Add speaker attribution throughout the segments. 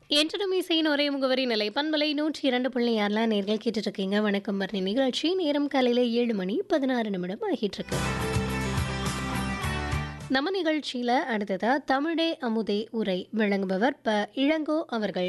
Speaker 1: என்றும் இசையின் ஒரே முகவரி நிலை பண்பலை நூற்றி இரண்டு புள்ளி ஆறுலாம் நேர்கள் கேட்டுட்டு இருக்கீங்க வணக்கம் வரணி நிகழ்ச்சி நேரம் காலையில ஏழு மணி பதினாறு நிமிடம் ஆகிட்டு இருக்கு நம்ம நிகழ்ச்சியில அடுத்ததா தமிழே அமுதே உரை வழங்குபவர் ப இளங்கோ அவர்கள்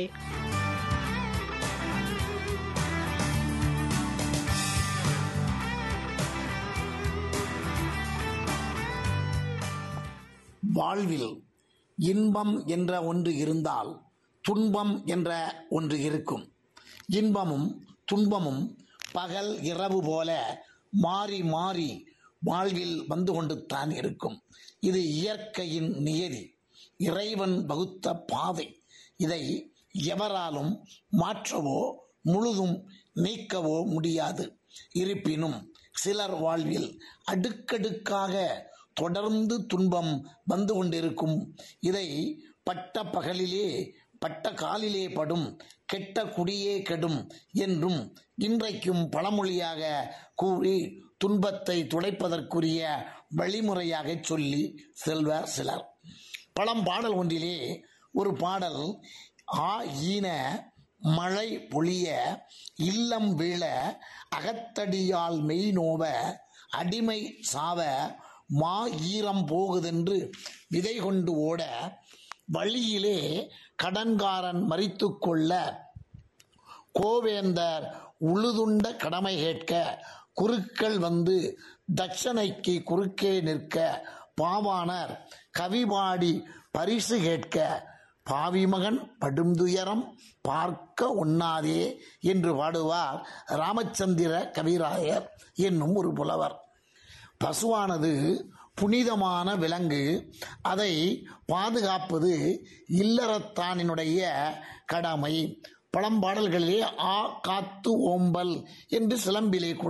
Speaker 2: வாழ்வில் இன்பம் என்ற ஒன்று இருந்தால் துன்பம் என்ற ஒன்று இருக்கும் இன்பமும் துன்பமும் பகல் இரவு போல மாறி மாறி வாழ்வில் வந்து கொண்டு தான் இருக்கும் இது இயற்கையின் நியதி இறைவன் வகுத்த பாதை இதை எவராலும் மாற்றவோ முழுதும் நீக்கவோ முடியாது இருப்பினும் சிலர் வாழ்வில் அடுக்கடுக்காக தொடர்ந்து துன்பம் வந்து கொண்டிருக்கும் இதை பட்ட பகலிலே பட்ட காலிலே படும் கெட்ட குடியே கெடும் என்றும் இன்றைக்கும் பழமொழியாக கூறி துன்பத்தை துடைப்பதற்குரிய வழிமுறையாக சொல்லி செல்வர் சிலர் பழம் பாடல் ஒன்றிலே ஒரு பாடல் ஆ ஈன மழை பொழிய இல்லம் வீழ அகத்தடியால் மெய் நோவ அடிமை சாவ மா ஈரம் போகுதென்று விதை கொண்டு ஓட வழியிலே கடன்காரன் மறித்து கொள்ள கோவேந்தர் உழுதுண்ட கடமை கேட்க குருக்கள் வந்து தட்சணைக்கு குறுக்கே நிற்க பாவாணர் கவிபாடி பரிசு கேட்க பாவிமகன் படுந்துயரம் பார்க்க ஒண்ணாதே என்று பாடுவார் ராமச்சந்திர கவிராயர் என்னும் ஒரு புலவர் பசுவானது புனிதமான விலங்கு அதை பாதுகாப்பது இல்லறத்தானினுடைய கடமை பழம்பாடல்களிலே ஆ காத்து ஓம்பல் என்று சிலம்பிலே கூட